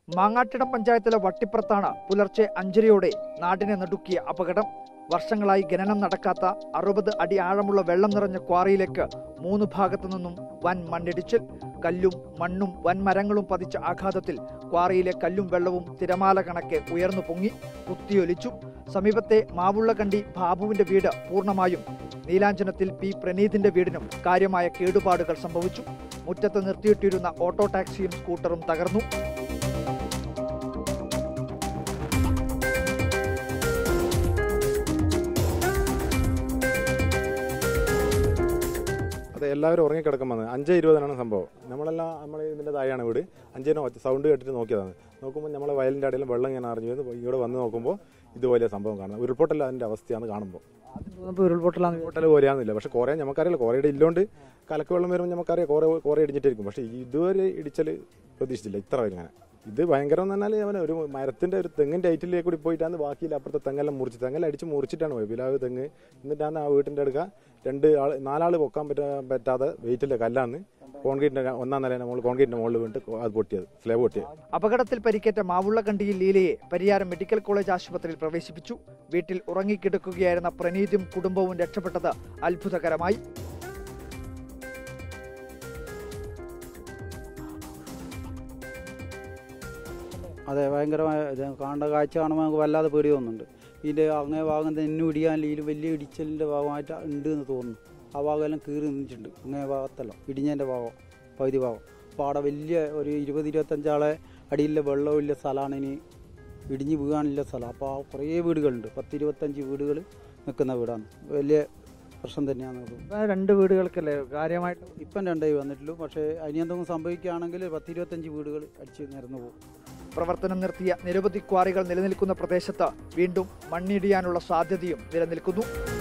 മാങ്ങാട്ടിടം പഞ്ചായത്തിലെ വട്ടിപ്പുറത്താണ് പുലർച്ചെ അഞ്ചരയോടെ നാടിനെ നടുക്കിയ അപകടം വർഷങ്ങളായി ഖനനം നടക്കാത്ത അറുപത് അടി ആഴമുള്ള വെള്ളം നിറഞ്ഞ ക്വാറിയിലേക്ക് മൂന്ന് ഭാഗത്തു നിന്നും വൻ മണ്ണിടിച്ചിൽ കല്ലും മണ്ണും വൻമരങ്ങളും പതിച്ച ആഘാതത്തിൽ ക്വാറിയിലെ കല്ലും വെള്ളവും തിരമാല കണക്കെ ഉയർന്നു പൊങ്ങി കുത്തിയൊലിച്ചു സമീപത്തെ മാവുള്ളകണ്ടി ബാബുവിന്റെ വീട് പൂർണ്ണമായും നീലാഞ്ചനത്തിൽ പി പ്രണീതിന്റെ വീടിനും കാര്യമായ കേടുപാടുകൾ സംഭവിച്ചു മുറ്റത്ത് നിർത്തിയിട്ടിരുന്ന ഓട്ടോ ടാക്സിയും സ്കൂട്ടറും തകർന്നു അതെ എല്ലാവരും ഉറങ്ങിക്കിടക്കാൻ വന്നത് അഞ്ച് ഇരുപതിനാണ് സംഭവം നമ്മളെല്ലാം നമ്മൾ ഇതിൻ്റെ താഴെയാണ് വീട് അഞ്ചിനോ സൗണ്ട് കേട്ടിട്ട് നോക്കിയതാണ് നോക്കുമ്പോൾ നമ്മളെ വയലിൻ്റെ അടിയിലും വെള്ളം ഇങ്ങനെ അറിഞ്ഞു വരുന്നു ഇവിടെ വന്ന് നോക്കുമ്പോൾ ഇതുപോലെ സംഭവം കാണുന്നത് ഉരുൾപൊട്ടൽ അതിൻ്റെ അവസ്ഥയാണ് കാണുമ്പോൾ ഉരുൾപൊട്ടലാണ് ഉരുൾപൊട്ടൽ കോരയാന്നില്ല പക്ഷേ കുറേ നമുക്കറിയില്ല കുറേയുടെ ഇല്ലോണ്ട് കലക്ക് വെള്ളം വരുമ്പോൾ നമുക്കറിയാം കുറേ കുറേ ഇടിഞ്ഞിട്ടിരിക്കും പക്ഷേ ഇതുവരെ ഇടിച്ചൽ പ്രതീക്ഷിച്ചില്ല ഇത്ര വരും അങ്ങനെ ഇത് ഭയങ്കരം എന്ന് പറഞ്ഞാൽ അവൻ ഒരു മരത്തിന്റെ ഒരു തെങ്ങിന്റെ ഐറ്റിലേക്ക് കൂടി പോയിട്ടാണ് ബാക്കിയില്ല അപ്പുറത്തെ തെങ്ങെല്ലാം മുറിച്ച് തെങ്ങെല്ലാം അടിച്ച് മുറിച്ചിട്ടാണ് പോയത് പിലാവ് തെങ്ങ് എന്നിട്ടാണ് ആ വീട്ടിന്റെ അടുക്ക രണ്ട് ആൾ നാലാള് പൊക്കാൻ പറ്റാ പറ്റാതെ വെയിറ്റിലെ കല്ലാണ് കോൺക്രീറ്റിന്റെ ഒന്നാം നില നമ്മൾ കോൺക്രീറ്റിന്റെ മുകളിൽ വീണിട്ട് അത് പൊട്ടിയത് സ്ലേബ് പൊട്ടിയത് അപകടത്തിൽ പരിക്കേറ്റ മാവുള്ളകണ്ടിയിൽ ലീലയെ പരിയാരം മെഡിക്കൽ കോളേജ് ആശുപത്രിയിൽ പ്രവേശിപ്പിച്ചു വീട്ടിൽ ഉറങ്ങിക്കിടക്കുകയായിരുന്ന പ്രണീതും കുടുംബവും രക്ഷപ്പെട്ടത് അത്ഭുതകരമായി അതെ ഭയങ്കരമായ ഇത് കാണേണ്ട കാഴ്ച കാണുമ്പോൾ നമുക്ക് വല്ലാതെ പേടി തോന്നുന്നുണ്ട് ഇതിൻ്റെ അങ്ങേ ഭാഗം തന്നെ ഇടിയാൻ ഇതിൽ വലിയ ഇടിച്ചലിൻ്റെ ഭാഗമായിട്ട് ഉണ്ട് എന്ന് തോന്നുന്നു ആ ഭാഗമെല്ലാം കീറി നിന്നിട്ടുണ്ട് അങ്ങേ ഭാഗത്തല്ല ഇടിഞ്ഞതിൻ്റെ ഭാഗം പകുതി ഭാഗം അപ്പോൾ അവിടെ വലിയ ഒരു ഇരുപത് ഇരുപത്തഞ്ചാളെ അടിയിലെ വെള്ളമില്ല സ്ഥലമാണ് ഇനി ഇടിഞ്ഞ് വീഴാനില്ല സ്ഥലം അപ്പോൾ ആ കുറേ വീടുകളുണ്ട് പത്ത് ഇരുപത്തഞ്ച് വീടുകൾ നിൽക്കുന്ന വീടാണ് വലിയ പ്രശ്നം തന്നെയാണ് അത് രണ്ട് വീടുകൾക്കല്ലേ കാര്യമായിട്ട് ഇപ്പം രണ്ടായി വന്നിട്ടുള്ളൂ പക്ഷേ ഇനി എന്തെങ്കിലും സംഭവിക്കുകയാണെങ്കിൽ പത്ത് ഇരുപത്തഞ്ച് വീടുകൾ അടിച്ച് നിരന്നു പോകും പ്രവർത്തനം നിർത്തിയ നിരവധി ക്വാറികൾ നിലനിൽക്കുന്ന പ്രദേശത്ത് വീണ്ടും മണ്ണിടിയാനുള്ള സാധ്യതയും നിലനിൽക്കുന്നു